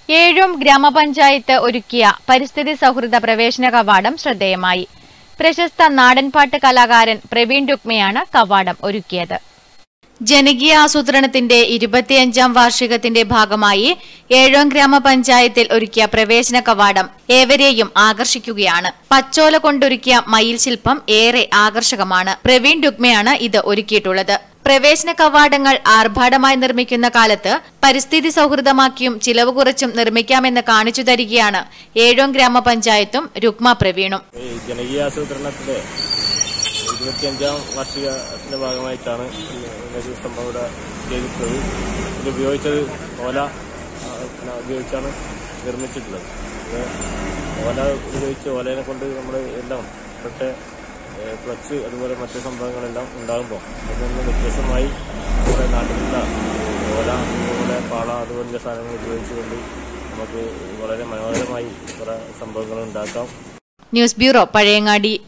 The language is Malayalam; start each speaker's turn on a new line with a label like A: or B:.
A: ഏഴും ഗ്രാമപഞ്ചായത്ത് ഒരുക്കിയ പരിസ്ഥിതി സൗഹൃദ പ്രവേശന കവാടം ശ്രദ്ധേയമായി പ്രശസ്ത നാടൻപാട്ട് കലാകാരൻ പ്രവീൺ രുക്മയാണ് കവാടം ഒരുക്കിയത് ജനകീയ ആസൂത്രണത്തിന്റെ ഇരുപത്തിയഞ്ചാം വാർഷികത്തിന്റെ ഭാഗമായി ഏഴോം ഗ്രാമപഞ്ചായത്തിൽ ഒരുക്കിയ പ്രവേശന കവാടം ഏവരെയും ആകർഷിക്കുകയാണ് പച്ചോല കൊണ്ടൊരുക്കിയ മയിൽ ശില്പം ഏറെ ആകർഷകമാണ് പ്രവീൺ രുക്മയാണ് ഇത് ഒരുക്കിയിട്ടുള്ളത് പ്രവേശന കവാടങ്ങൾ ആർഭാടമായി നിർമ്മിക്കുന്ന കാലത്ത് പരിസ്ഥിതി സൗഹൃദമാക്കിയും ചിലവ് കുറച്ചും നിർമ്മിക്കാമെന്ന് കാണിച്ചു തരികയാണ് ഏഴോം ഗ്രാമപഞ്ചായത്തും രുക്മ പ്രവീണും
B: ഈ ജനകീയ ആസൂത്രണത്തിന്റെ ഇരുപത്തിയഞ്ചാം വാർഷികത്തിന്റെ ഭാഗമായിട്ടാണ് ഈ ഒരു സംഭവം ഇവിടെ ചെയ്തിട്ടുള്ളത് ഇത് ഉപയോഗിച്ചത് ഓല ആ, പിന്നെ ഉപയോഗിച്ചാണ് നിർമ്മിച്ചിട്ടുള്ളത് ഇത് ഓല ഉപയോഗിച്ച് ഓലേനെ കൊണ്ട് നമ്മൾ എല്ലാം ഇവിടുത്തെ ഏ, ഫ്ലക്സ് അതുപോലെ മറ്റു സംഭവങ്ങളെല്ലാം ഉണ്ടാകുമ്പോൾ അതിൽ നിന്ന് വ്യത്യസ്തമായി നമ്മുടെ നാട്ടിലുള്ള ഓല അതുപോലെ പാള അതുപോലുള്ള സാധനങ്ങൾ ഉപയോഗിച്ചുകൊണ്ട് നമുക്ക് വളരെ മനോഹരമായി കുറേ സംഭവങ്ങൾ ഉണ്ടാക്കാം
A: ന്യൂസ് ബ്യൂറോ പഴയങ്ങാടി